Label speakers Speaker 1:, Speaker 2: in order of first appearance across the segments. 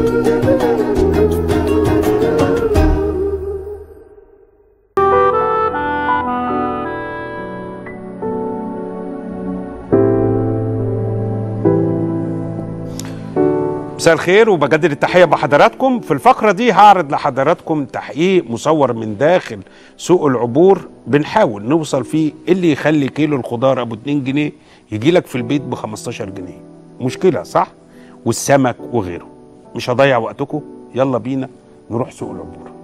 Speaker 1: مساء الخير وبجدد التحيه بحضراتكم في الفقره دي هعرض لحضراتكم تحقيق مصور من داخل سوق العبور بنحاول نوصل فيه اللي يخلي كيلو الخضار ابو 2 جنيه يجي لك في البيت ب 15 جنيه مشكله صح والسمك وغيره مش هضيع وقتكم يلا بينا نروح سوق العبور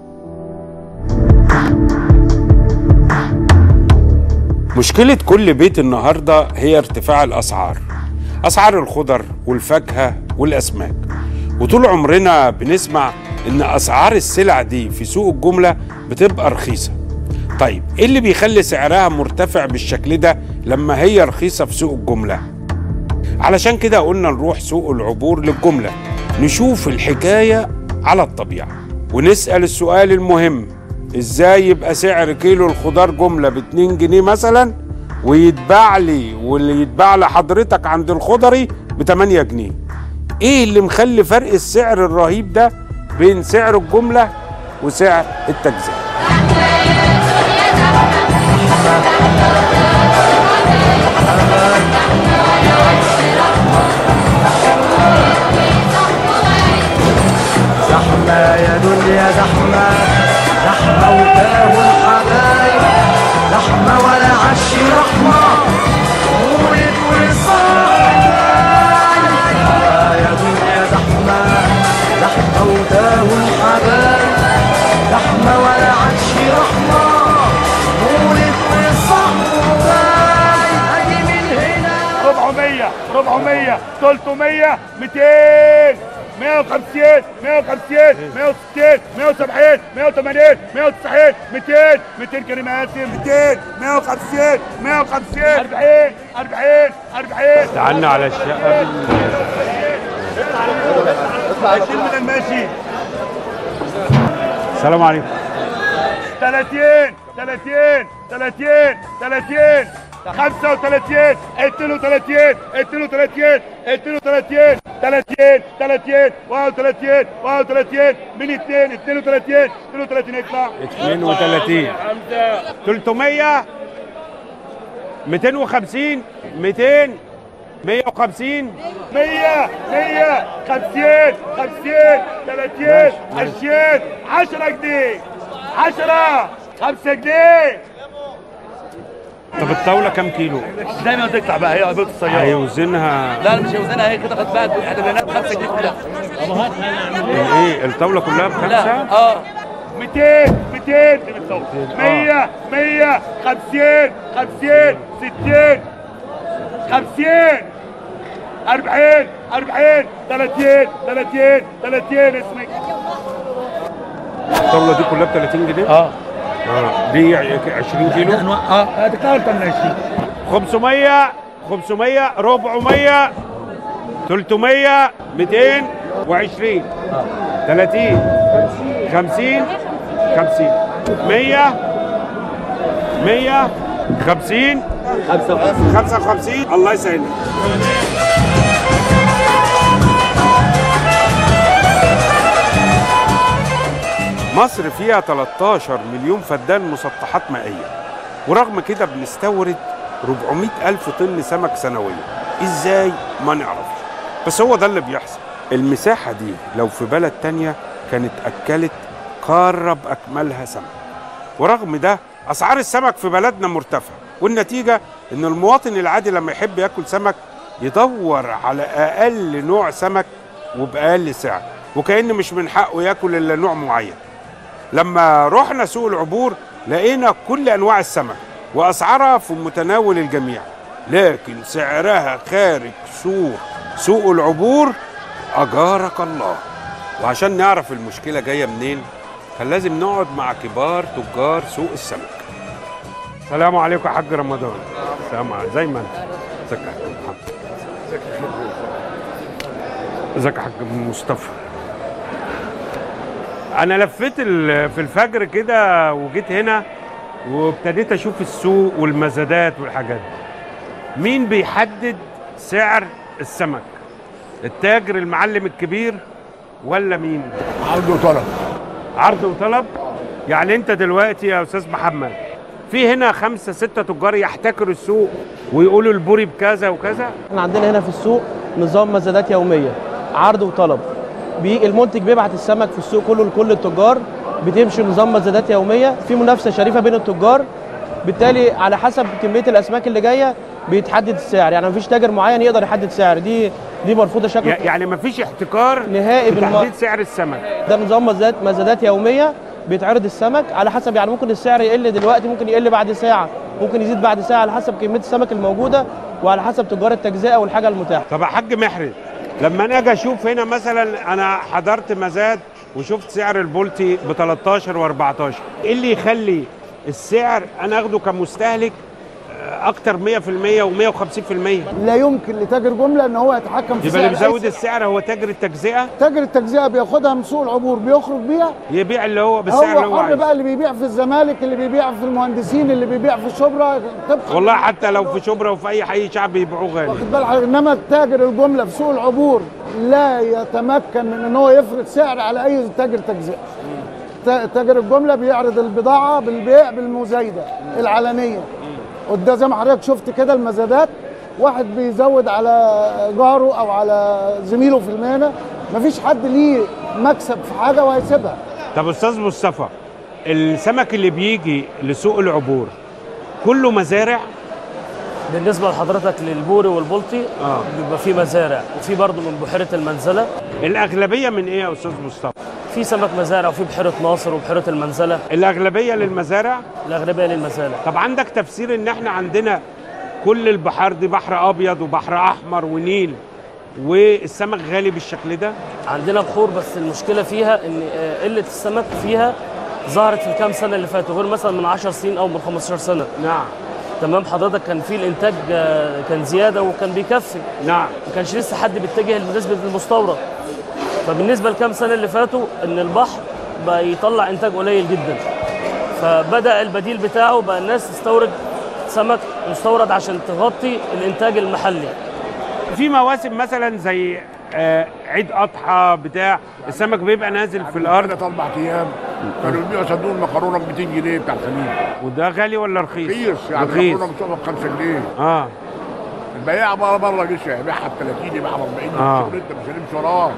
Speaker 1: مشكلة كل بيت النهاردة هي ارتفاع الأسعار أسعار الخضر والفاكهة والأسماك وطول عمرنا بنسمع إن أسعار السلع دي في سوق الجملة بتبقى رخيصة طيب إيه اللي بيخلي سعرها مرتفع بالشكل ده لما هي رخيصة في سوق الجملة علشان كده قلنا نروح سوق العبور للجملة نشوف الحكاية على الطبيعة ونسأل السؤال المهم ازاي يبقى سعر كيلو الخضار جملة ب 2 جنيه مثلا ويتباع لي واللي يتباع لحضرتك عند الخضري ب 8 جنيه ايه اللي مخلي فرق السعر الرهيب ده بين سعر الجملة وسعر التجزئة
Speaker 2: زحمة يا دنيا زحمة زحمة وتاه الحبايب زحمة ولا عش رحمة ولد وصاحب يا دنيا زحمة زحمة وتاه الحبايب زحمة ولا عش رحمة ولد وصاحب أجي من هنا
Speaker 3: 400 400 300 200 150 150 160 170 180 190 200 200 كريم قاسم 200 150 150 40 40 40
Speaker 1: تعالنا على الشقة
Speaker 3: 20 من الماشي
Speaker 1: السلام عليكم
Speaker 3: 30 30 30 30 35 32 32 32 30 30 31 31 من 2 32 32 يطلع
Speaker 1: 32 300 250 200 150
Speaker 3: 100 100 50 50 30 20 10 جنيه 10 5 جنيه
Speaker 1: طب الطاولة كام كيلو؟
Speaker 3: دايما تطلع بقى هي بيت السياره
Speaker 1: هيوزنها
Speaker 4: لا انا مش هوزنها هي كده خد بالك احنا بنات 5 جنيه كلها
Speaker 1: ايه الطاولة كلها بخمسة؟
Speaker 4: لا اه
Speaker 3: 200 200 دي بالصوت 100 100 50 50 60 50 40 40 30 30 30 اسمك
Speaker 1: الطاولة دي كلها ب 30 جنيه؟
Speaker 3: اه
Speaker 1: اه دي 20 كيلو
Speaker 3: اه هتطلع اكتر من 20
Speaker 1: 500 500 400 300 220 30 50 50 100 100 50 55 الله يسهلك مصر فيها 13 مليون فدان مسطحات مائية ورغم كده بنستورد 400 ألف طن سمك سنويا إزاي ما نعرفش بس هو ده اللي بيحصل المساحة دي لو في بلد تانية كانت أكلت قارة بأكملها سمك ورغم ده أسعار السمك في بلدنا مرتفعة والنتيجة إن المواطن العادي لما يحب ياكل سمك يدور على أقل نوع سمك وبأقل سعر وكأن مش من حقه ياكل إلا نوع معين لما رحنا سوق العبور لقينا كل انواع السمك واسعارها في متناول الجميع لكن سعرها خارج سوق سوق العبور اجارك الله وعشان نعرف المشكله جايه منين كان لازم نقعد مع كبار تجار سوق السمك السلام عليكم يا حاج رمضان السلام عليكم زي ما انت ازيك يا حاج محمد ازيك يا حاج مصطفى انا لفيت ال- في الفجر كده وجيت هنا وابتديت اشوف السوق والمزادات والحاجات دي مين بيحدد سعر السمك التاجر المعلم الكبير ولا مين
Speaker 3: عرض وطلب
Speaker 1: عرض وطلب يعني انت دلوقتي يا استاذ محمد في هنا خمسة ستة تجار يحتكروا السوق ويقولوا البوري بكذا وكذا
Speaker 5: احنا عندنا هنا في السوق نظام مزادات يوميه عرض وطلب بي المنتج بيبعت السمك في السوق كله لكل التجار بتمشي نظام مزادات يوميه في منافسه شريفه بين التجار بالتالي على حسب كميه الاسماك اللي جايه بيتحدد السعر يعني مفيش تاجر معين يقدر يحدد سعر دي دي مرفوضه شكل
Speaker 1: يعني مفيش احتكار
Speaker 5: نهائي
Speaker 1: في
Speaker 5: بالم-
Speaker 1: تحديد سعر السمك
Speaker 5: ده نظام مزادات مزادات يوميه بيتعرض السمك على حسب يعني ممكن السعر يقل دلوقتي ممكن يقل بعد ساعه ممكن يزيد بعد ساعه على حسب كميه السمك الموجوده وعلى حسب تجار التجزئه والحاجه المتاحه
Speaker 1: طب يا حاج محرز لما انا اجي اشوف هنا مثلا انا حضرت مزاد وشفت سعر البولتي ب 13 و14 ايه اللي يخلي السعر انا اخده كمستهلك آه، اكتر 100% و150%
Speaker 6: لا يمكن لتاجر جمله ان هو يتحكم في
Speaker 1: يبقى اللي
Speaker 6: سعر
Speaker 1: بيزود
Speaker 6: أي
Speaker 1: السعر هو تاجر التجزئه
Speaker 6: تاجر التجزئه بياخدها من سوق العبور بيخرج بيها
Speaker 1: يبيع اللي هو بالسعر اللي
Speaker 6: هو
Speaker 1: هو
Speaker 6: حر
Speaker 1: عايزه
Speaker 6: بقى اللي بيبيع في الزمالك اللي بيبيع في المهندسين اللي بيبيع في شبرا طبقا
Speaker 1: والله حتى لو في شبرا وفي اي حي شعب بيبيعوه غالي
Speaker 6: واخد بال حضرتك انما التاجر الجمله في سوق العبور لا يتمكن من ان هو يفرض سعر على اي تاجر تجزئه تا- تاجر الجمله بيعرض البضاعه بالبيع بالمزايده العلنيه وده زي ما حضرتك شفت كده المزادات واحد بيزود على جاره او على زميله في المهنه مفيش حد ليه مكسب في حاجه وهيسيبها
Speaker 1: طب استاذ مصطفى السمك اللي بيجي لسوق العبور كله مزارع
Speaker 7: بالنسبه لحضرتك للبوري والبلطي
Speaker 1: آه.
Speaker 7: بيبقى في مزارع وفي برضه من بحيره المنزله
Speaker 1: الاغلبيه من ايه يا استاذ مصطفى
Speaker 7: في سمك مزارع وفي بحيره ناصر وبحيره المنزله
Speaker 1: الاغلبيه للمزارع
Speaker 7: الاغلبيه للمزارع
Speaker 1: طب عندك تفسير ان احنا عندنا كل البحار دي بحر ابيض وبحر احمر ونيل والسمك غالي بالشكل ده
Speaker 7: عندنا بحور بس المشكله فيها ان آه، قله السمك فيها ظهرت في الكام سنه اللي فاتوا غير مثلا من 10 سنين او من 15 سنه
Speaker 1: نعم
Speaker 7: تمام حضرتك كان في الانتاج آه، كان زياده وكان بيكفي
Speaker 1: نعم
Speaker 7: ما كانش لسه حد بيتجه بالنسبه للمستورد فبالنسبه لكام سنه اللي فاتوا ان البحر بقى يطلع انتاج قليل جدا فبدا البديل بتاعه بقى الناس تستورد سمك مستورد عشان تغطي الانتاج المحلي
Speaker 1: في مواسم مثلا زي آه، عيد اضحى بتاع السمك بيبقى نازل في الارض
Speaker 3: ثلاث اربع ايام كانوا بيبيعوا صندوق المكرونه ب 200 جنيه بتاع الخليج
Speaker 1: وده غالي ولا رخيص؟
Speaker 3: رخيص يعني
Speaker 1: رخيص
Speaker 3: المكرونه بتبقى ب 5 جنيه
Speaker 1: اه
Speaker 3: البياع بره بره لسه يبيعها ب 30 يبيعها ب 40
Speaker 1: آه.
Speaker 3: انت مش هنمشي وراه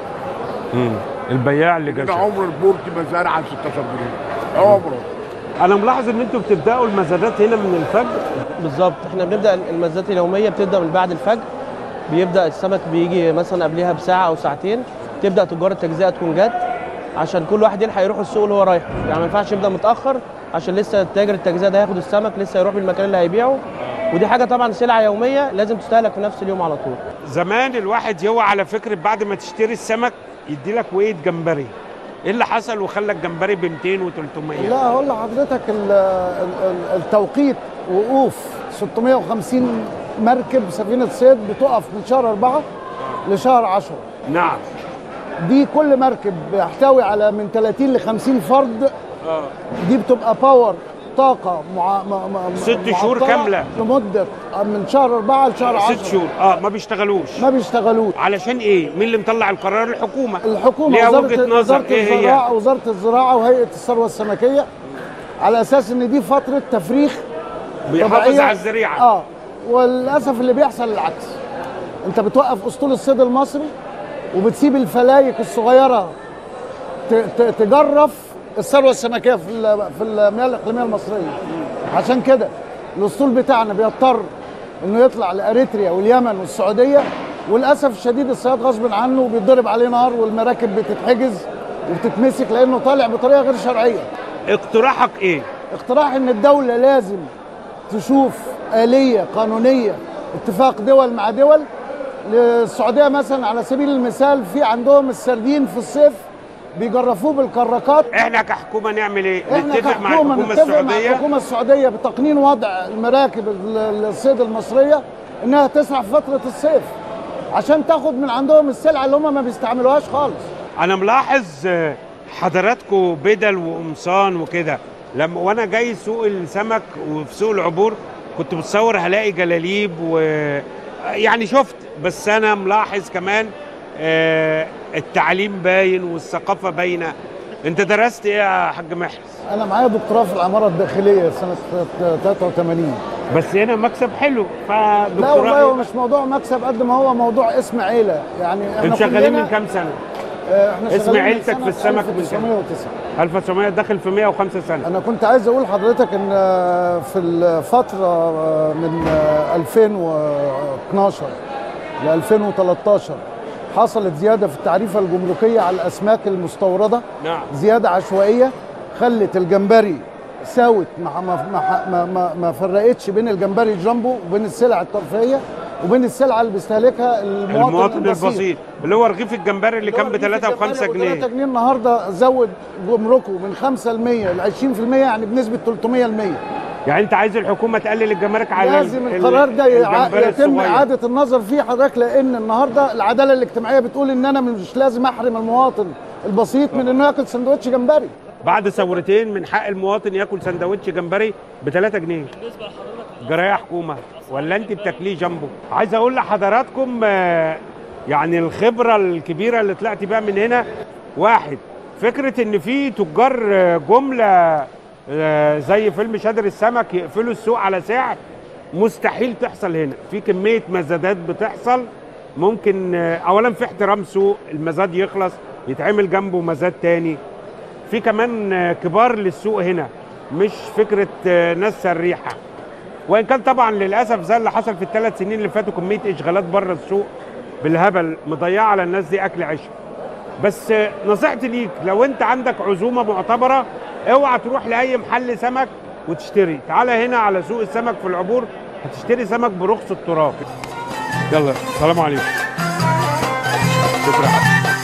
Speaker 1: مم. البياع اللي
Speaker 3: كده
Speaker 1: جاب
Speaker 3: عمر البورتي مزارع عن 16 جنيه عمره
Speaker 1: انا ملاحظ ان انتوا بتبداوا المزادات هنا من الفجر
Speaker 5: بالظبط احنا بنبدا المزادات اليوميه بتبدا من بعد الفجر بيبدا السمك بيجي مثلا قبلها بساعه او ساعتين تبدا تجار التجزئه تكون جت عشان كل واحد يلحق يروح السوق اللي هو رايحه يعني ما ينفعش يبدا متاخر عشان لسه تاجر التجزئه ده هياخد السمك لسه يروح بالمكان اللي هيبيعه ودي حاجه طبعا سلعه يوميه لازم تستهلك في نفس اليوم على طول
Speaker 1: زمان الواحد يوعى على فكره بعد ما تشتري السمك يدي لك وقيت جمبري ايه اللي حصل وخلى الجمبري ب 200 و300
Speaker 6: لا هقول لحضرتك ال- ال- ال- التوقيت وقوف 650 مركب سفينه صيد بتقف من شهر أربعة لشهر 10
Speaker 1: نعم
Speaker 6: دي كل مركب بيحتوي على من 30 ل 50 فرد دي بتبقى باور طاقة مع... مع... مع...
Speaker 1: ست شهور
Speaker 6: معطلة
Speaker 1: كاملة.
Speaker 6: لمدة من شهر أربعة لشهر 10
Speaker 1: ست شهور اه ما بيشتغلوش
Speaker 6: ما بيشتغلوش
Speaker 1: علشان ايه مين اللي مطلع القرار الحكومه
Speaker 6: الحكومة
Speaker 1: ليها
Speaker 6: وزارة,
Speaker 1: وجهه نظر
Speaker 6: وزارة
Speaker 1: ايه هي
Speaker 6: الزراعة وزارة الزراعة وهيئة الثروة السمكية على أساس إن دي فترة تفريخ
Speaker 1: بيحافظ
Speaker 6: طبيعية.
Speaker 1: على الزريعه
Speaker 6: اه وللاسف اللي بيحصل العكس انت بتوقف اسطول الصيد المصري وبتسيب الفلايك الصغيره ت- ت- تجرف الثروه السمكيه في ال- في المياه الاقليميه المصريه عشان كده الاسطول بتاعنا بيضطر انه يطلع لاريتريا واليمن والسعوديه وللاسف الشديد الصياد غصب عنه وبيتضرب عليه نار والمراكب بتتحجز وبتتمسك لانه طالع بطريقه غير شرعيه
Speaker 1: اقتراحك ايه
Speaker 6: اقتراح ان الدوله لازم تشوف آلية قانونية اتفاق دول مع دول للسعودية مثلا على سبيل المثال في عندهم السردين في الصيف بيجرفوه بالكراكات
Speaker 1: احنا كحكومه نعمل ايه
Speaker 6: احنا
Speaker 1: نتفق مع
Speaker 6: كحكومة
Speaker 1: الحكومه
Speaker 6: نتفق مع
Speaker 1: السعوديه
Speaker 6: الحكومة السعودية بتقنين وضع المراكب ال- الصيد المصرية انها تسرح في فترة الصيف عشان تاخد من عندهم السلعة اللي هم ما بيستعملوهاش خالص
Speaker 1: انا ملاحظ آه، حضراتكم بدل وقمصان وكده لما وانا جاي سوق السمك وفي سوق العبور كنت بتصور هلاقي جلاليب و يعني شفت بس انا ملاحظ كمان آه التعليم باين والثقافه باينه انت درست ايه يا حاج محرز
Speaker 6: انا معايا دكتوراه في العماره الداخليه سنه 83
Speaker 1: بس هنا مكسب حلو
Speaker 6: لا
Speaker 1: فدكتوراه
Speaker 6: والله هو
Speaker 1: إيه؟
Speaker 6: مش موضوع مكسب قد ما هو موضوع اسم عيله يعني احنا
Speaker 1: انتوا شغالين
Speaker 6: كلنا-
Speaker 1: من كام سنه
Speaker 6: آه، احنا
Speaker 1: اسم
Speaker 6: شغالين من
Speaker 1: عيلتك
Speaker 6: سنة
Speaker 1: في السمك من كام؟
Speaker 6: 1909
Speaker 1: 1900 داخل في 105 سنه
Speaker 6: انا كنت عايز اقول لحضرتك ان آه، في الفتره آه، من آه، 2012 ل 2013 حصلت زياده في التعريفه الجمركيه على الاسماك المستورده
Speaker 1: نعم
Speaker 6: زياده عشوائيه خلت الجمبري ساوت ما ما ما ما, ما, ما فرقتش بين الجمبري الجامبو وبين السلع الترفيهيه وبين السلعه اللي بيستهلكها المواطن,
Speaker 1: المواطن البسيط اللي هو رغيف الجمبري اللي كان ب 3 و 5
Speaker 6: 3
Speaker 1: جنيه
Speaker 6: جنيه النهارده زود جمركه من 5% ل 20% يعني بنسبه 300%
Speaker 1: يعني انت عايز الحكومه تقلل الجمارك على
Speaker 6: لازم
Speaker 1: ال-
Speaker 6: القرار ده يع-
Speaker 1: الجمبري
Speaker 6: يتم
Speaker 1: الصغير.
Speaker 6: اعاده النظر فيه حضرتك لان النهارده العداله الاجتماعيه بتقول ان انا مش لازم احرم المواطن البسيط من انه ياكل سندوتش جمبري
Speaker 1: بعد ثورتين من حق المواطن ياكل سندوتش جمبري ب 3 جنيه جرايه حكومه ولا انت بتاكليه جنبه عايز اقول لحضراتكم آه، يعني الخبره الكبيره اللي طلعت بيها من هنا واحد فكره ان في تجار آه، جمله آه، زي فيلم شادر السمك يقفلوا السوق على سعر مستحيل تحصل هنا في كميه مزادات بتحصل ممكن آه، اولا في احترام سوق المزاد يخلص يتعمل جنبه مزاد تاني في كمان آه، كبار للسوق هنا مش فكره آه، ناس سريحه وان كان طبعا للاسف زي اللي حصل في الثلاث سنين اللي فاتوا كميه اشغالات بره السوق بالهبل مضيعه على الناس دي اكل عيش بس آه، نصيحتي ليك لو انت عندك عزومه معتبره اوعى تروح لاي محل سمك وتشتري تعالى هنا على سوق السمك في العبور هتشتري سمك برخص التراب يلا سلام عليكم شكرا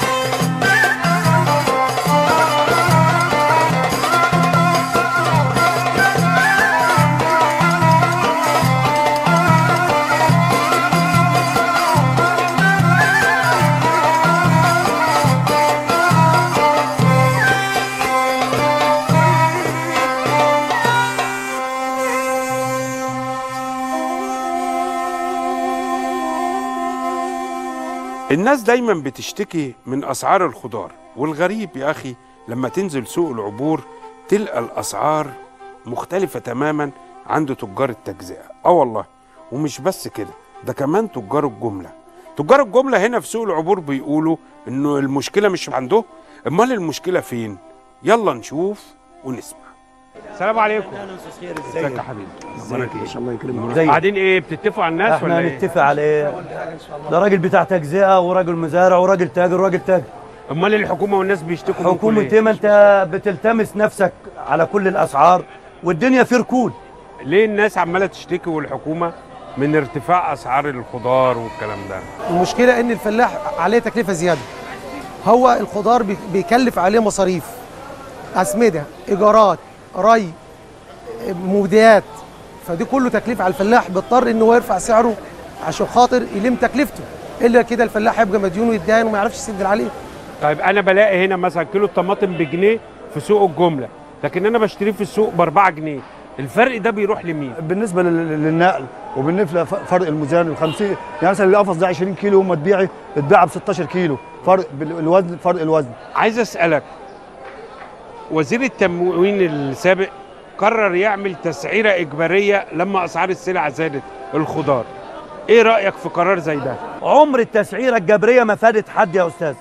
Speaker 1: الناس دايما بتشتكي من اسعار الخضار والغريب يا اخي لما تنزل سوق العبور تلقى الاسعار مختلفه تماما عند تجار التجزئه اه والله ومش بس كده ده كمان تجار الجمله تجار الجمله هنا في سوق العبور بيقولوا انه المشكله مش عنده امال المشكله فين يلا نشوف ونسمع السلام عليكم ازيك يا حبيبي ازيك
Speaker 8: الله يكرمك زي
Speaker 1: قاعدين ايه بتتفقوا على الناس ولا
Speaker 8: احنا
Speaker 1: ايه
Speaker 8: نتفق عليه ده راجل بتاع تجزئه وراجل مزارع وراجل تاجر وراجل تاجر
Speaker 1: امال الحكومه والناس بيشتكوا منكم
Speaker 8: حكومه
Speaker 1: ليه؟
Speaker 8: ايه ما انت بتلتمس نفسك على كل الاسعار والدنيا في ركود
Speaker 1: ليه الناس عماله تشتكي والحكومه من ارتفاع اسعار الخضار والكلام ده
Speaker 9: المشكلة إن الفلاح عليه تكلفة زيادة هو الخضار بي- بيكلف عليه مصاريف أسمدة إيجارات ري مبيدات فدي كله تكلفة على الفلاح بيضطر إن هو يرفع سعره عشان خاطر يلم تكلفته إلا كده الفلاح يبقى مديون ويتداين وما يعرفش يسد عليه
Speaker 1: طيب انا بلاقي هنا مثلا كيلو الطماطم بجنيه في سوق الجمله لكن انا بشتريه في السوق ب 4 جنيه الفرق ده بيروح لمين
Speaker 10: بالنسبه لل- للنقل وبالنسبه لفرق الميزان ال 50 يعني مثلا اللي قفص ده 20 كيلو وما تبيعي تباع ب 16 كيلو فرق بالوزن فرق الوزن
Speaker 1: عايز اسالك وزير التموين السابق قرر يعمل تسعيره اجباريه لما اسعار السلع زادت الخضار ايه رايك في قرار زي ده
Speaker 8: عمر التسعيره الجبريه ما فادت حد يا استاذ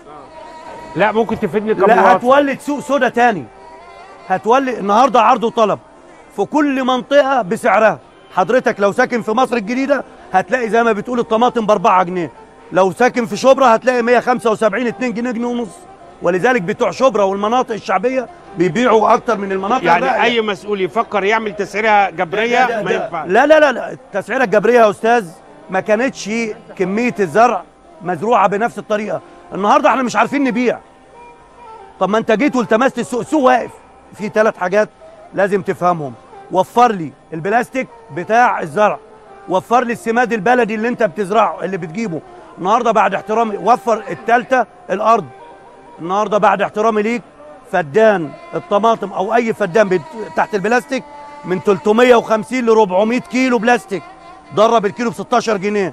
Speaker 1: لا ممكن تفيدني
Speaker 8: لا
Speaker 1: كمواطن
Speaker 8: هتولد سوق سودا تاني هتولد النهارده عرض وطلب في كل منطقه بسعرها حضرتك لو ساكن في مصر الجديده هتلاقي زي ما بتقول الطماطم ب 4 جنيه لو ساكن في شبرا هتلاقي 175 2 جنيه جنيه ونص ولذلك بتوع شبرا والمناطق الشعبيه بيبيعوا اكتر من المناطق
Speaker 1: يعني
Speaker 8: الباقية.
Speaker 1: اي مسؤول يفكر يعمل تسعيره جبريه ما ينفعش
Speaker 8: لا لا لا لا التسعيره الجبريه يا استاذ ما كانتش كميه الزرع مزروعه بنفس الطريقه النهارده احنا مش عارفين نبيع طب ما انت جيت والتمست السوق السوق واقف في ثلاث حاجات لازم تفهمهم وفر لي البلاستيك بتاع الزرع وفر لي السماد البلدي اللي انت بتزرعه اللي بتجيبه النهارده بعد احترامي وفر الثالثه الارض النهارده بعد احترامي ليك فدان الطماطم او اي فدان بت- تحت البلاستيك من 350 ل 400 كيلو بلاستيك درب الكيلو ب 16 جنيه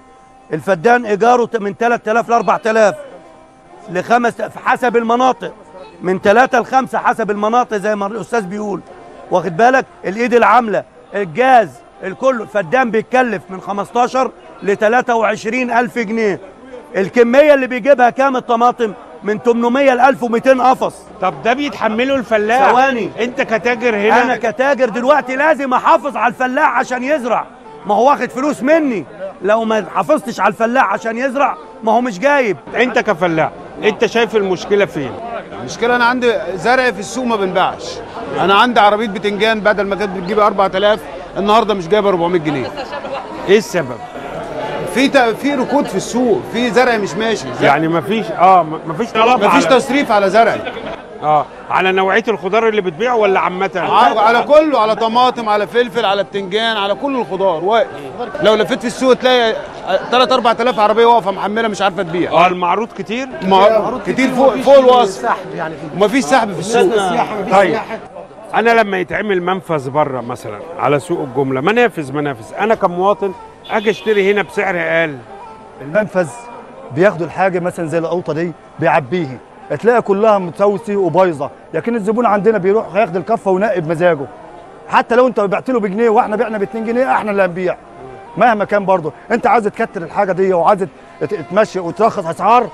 Speaker 8: الفدان ايجاره من 3000 ل 4000 لخمس حسب المناطق من 3 ل 5 حسب المناطق زي ما الاستاذ بيقول واخد بالك الايد العامله الجاز الكل الفدان بيتكلف من 15 ل 23 الف جنيه الكميه اللي بيجيبها كام الطماطم من 800 ل 1200 قفص
Speaker 1: طب ده بيتحمله الفلاح
Speaker 8: ثواني.
Speaker 1: انت كتاجر هنا
Speaker 8: انا كتاجر دلوقتي لازم احافظ على الفلاح عشان يزرع ما هو واخد فلوس مني لو ما حافظتش على الفلاح عشان يزرع ما هو مش جايب
Speaker 1: انت كفلاح انت شايف المشكله فين
Speaker 11: المشكله انا عندي زرع في السوق ما بنباعش انا عندي عربيه بتنجان بدل ما كانت بتجيب 4000 النهارده مش جايبه 400 جنيه
Speaker 1: ايه السبب
Speaker 11: في ت- في ركود في السوق في زرع مش ماشي زرع
Speaker 1: يعني مفيش اه م- مفيش طلب
Speaker 11: مفيش
Speaker 1: على-
Speaker 11: تصريف على زرع
Speaker 1: اه على نوعيه الخضار اللي بتبيعه ولا عامه
Speaker 11: ع- على كله على طماطم على فلفل على بتنجان على كل الخضار واقف لو لفيت في السوق تلاقي 3 4000 عربيه واقفه محمله مش عارفه تبيع
Speaker 1: اه المعروض كتير
Speaker 11: مع- كتير فوق فوق الوصف
Speaker 9: يعني
Speaker 11: ومفيش سحب في السوق
Speaker 1: طيب انا لما يتعمل منفذ بره مثلا على سوق الجمله منافذ منافذ انا كمواطن اجي اشتري هنا بسعر اقل
Speaker 10: المنفذ بياخدوا الحاجه مثلا زي القوطه دي بيعبيها تلاقي كلها متوسي وبايظه لكن الزبون عندنا بيروح ياخد الكفه وينقي بمزاجه حتى لو انت بعت له بجنيه واحنا بعنا ب 2 جنيه احنا اللي هنبيع مهما كان برضه انت عايز تكتر الحاجه دي وعايز ت- تمشي وترخص اسعار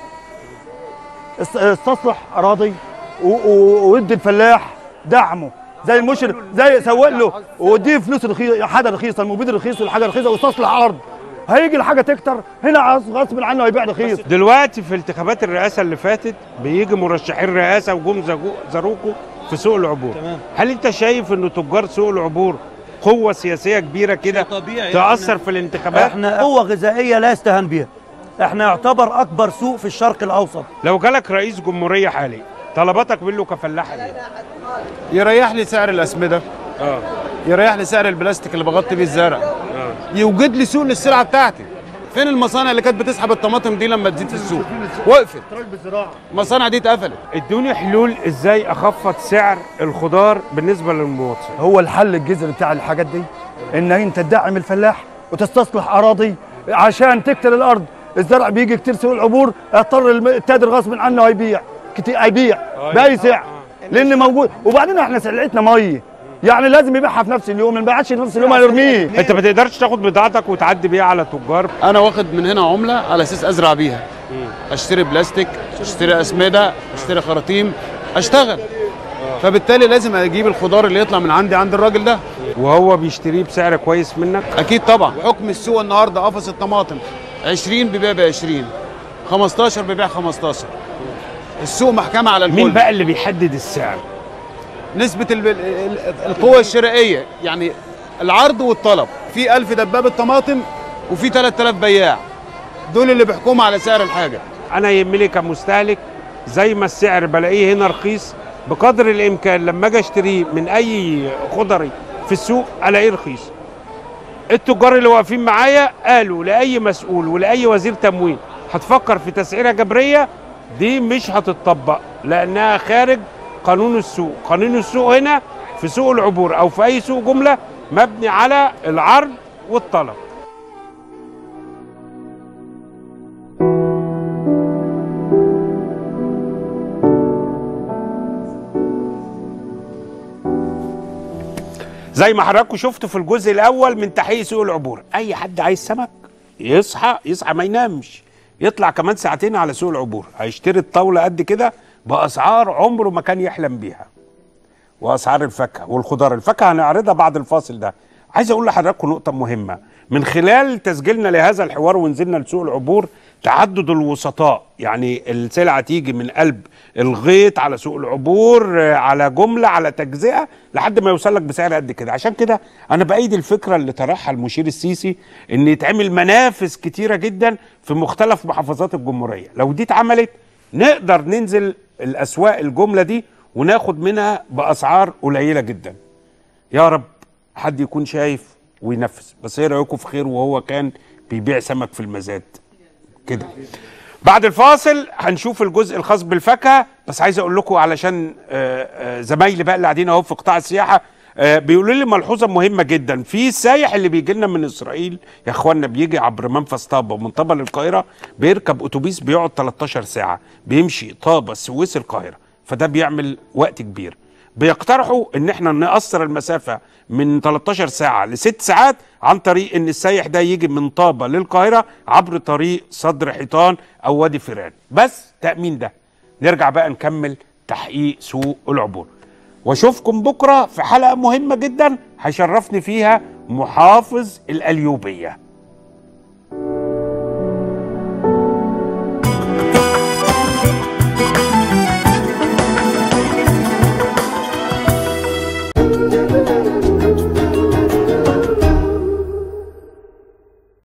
Speaker 10: است- استصلح اراضي و- و- وادي الفلاح دعمه زي المشرف زي سوق له واديه فلوس رخيصه حاجه رخيصه المبيد رخيص والحاجه رخيصه واستصلح ارض هيجي الحاجه تكتر هنا غص- غصب عنه هيبيع رخيص
Speaker 1: دلوقتي في انتخابات الرئاسه اللي فاتت بيجي مرشحين رئاسه وجم زجو- زاروكوا في سوق العبور
Speaker 8: تمام.
Speaker 1: هل انت شايف ان تجار سوق العبور قوه سياسيه كبيره كده
Speaker 8: طبيعي
Speaker 1: تاثر في الانتخابات
Speaker 8: احنا قوه غذائيه لا يستهان بها احنا يعتبر اكبر سوق في الشرق الاوسط
Speaker 1: لو جالك رئيس جمهوريه حالي طلباتك منه كفلاح ايه
Speaker 11: يريح لي سعر الاسمده
Speaker 1: اه
Speaker 11: يريح لي سعر البلاستيك اللي بغطي بيه الزرع
Speaker 1: اه
Speaker 11: يوجد لي سوق للسلعه بتاعتي فين المصانع اللي كانت بتسحب الطماطم دي لما تزيد في السوق وقفت المصانع دي اتقفلت
Speaker 1: ادوني حلول ازاي اخفض سعر الخضار بالنسبه للمواطن
Speaker 10: هو الحل الجذري بتاع الحاجات دي ان انت تدعم الفلاح وتستصلح اراضي عشان تكتر الارض الزرع بيجي كتير سوق العبور اضطر الم- التاجر غصب عنه هيبيع كتير هيبيع باي سعر لان موجود وبعدين احنا سلعتنا ميه يعني لازم يبيعها في نفس اليوم ما يبيعش في نفس اليوم هيرميه
Speaker 1: انت ما تقدرش تاخد بضاعتك وتعدي بيها على تجار
Speaker 11: انا واخد من هنا عمله على اساس ازرع بيها اشتري بلاستيك اشتري اسمده اشتري خراطيم اشتغل فبالتالي لازم اجيب الخضار اللي يطلع من عندي عند الراجل ده
Speaker 1: وهو بيشتريه بسعر كويس منك
Speaker 11: اكيد طبعا حكم السوق النهارده قفص الطماطم 20 بيبيع ب 20 15 بيبيع 15 السوق محكمه على الكل
Speaker 1: مين بقى اللي بيحدد السعر
Speaker 11: نسبة ال- ال- ال- القوة الشرائية يعني العرض والطلب في 1000 دبابة طماطم وفي 3000 بياع دول اللي بيحكموا على سعر الحاجة
Speaker 1: انا يهمني كمستهلك زي ما السعر بلاقيه هنا رخيص بقدر الامكان لما اجي اشتريه من اي خضري في السوق الاقيه رخيص التجار اللي واقفين معايا قالوا لاي مسؤول ولاي وزير تموين هتفكر في تسعيره جبريه دي مش هتطبق لانها خارج قانون السوق قانون السوق هنا في سوق العبور او في اي سوق جمله مبني على العرض والطلب زي ما حضراتكم شفتوا في الجزء الاول من تحقيق سوق العبور اي حد عايز سمك يصحى يصحى ما ينامش يطلع كمان ساعتين على سوق العبور هيشتري الطاوله قد كده باسعار عمره ما كان يحلم بيها واسعار الفاكهه والخضار الفاكهه هنعرضها بعد الفاصل ده عايز اقول لحضراتكم نقطه مهمه من خلال تسجيلنا لهذا الحوار ونزلنا لسوق العبور تعدد الوسطاء يعني السلعه تيجي من قلب الغيط على سوق العبور آه، على جمله على تجزئه لحد ما يوصل لك بسعر قد كده عشان كده انا بايد الفكره اللي طرحها المشير السيسي ان يتعمل منافذ كتيره جدا في مختلف محافظات الجمهوريه لو دي اتعملت نقدر ننزل الاسواق الجمله دي وناخد منها باسعار قليله جدا يا رب حد يكون شايف وينفذ بس ايه رايكم في خير وهو كان بيبيع سمك في المزاد كده بعد الفاصل هنشوف الجزء الخاص بالفاكهه بس عايز اقول لكم علشان آه، آه، زمايلي بقى اللي قاعدين اهو في قطاع السياحه آه بيقولوا لي ملحوظه مهمه جدا في السايح اللي بيجي لنا من اسرائيل يا اخوانا بيجي عبر منفذ طابه ومن طابه للقاهره بيركب اتوبيس بيقعد 13 ساعه بيمشي طابه السويس القاهره فده بيعمل وقت كبير بيقترحوا ان احنا نقصر المسافه من 13 ساعه لست ساعات عن طريق ان السايح ده يجي من طابه للقاهره عبر طريق صدر حيطان او وادي فيران بس تامين ده نرجع بقى نكمل تحقيق سوق العبور واشوفكم بكره في حلقه مهمه جدا هيشرفني فيها محافظ القليوبيه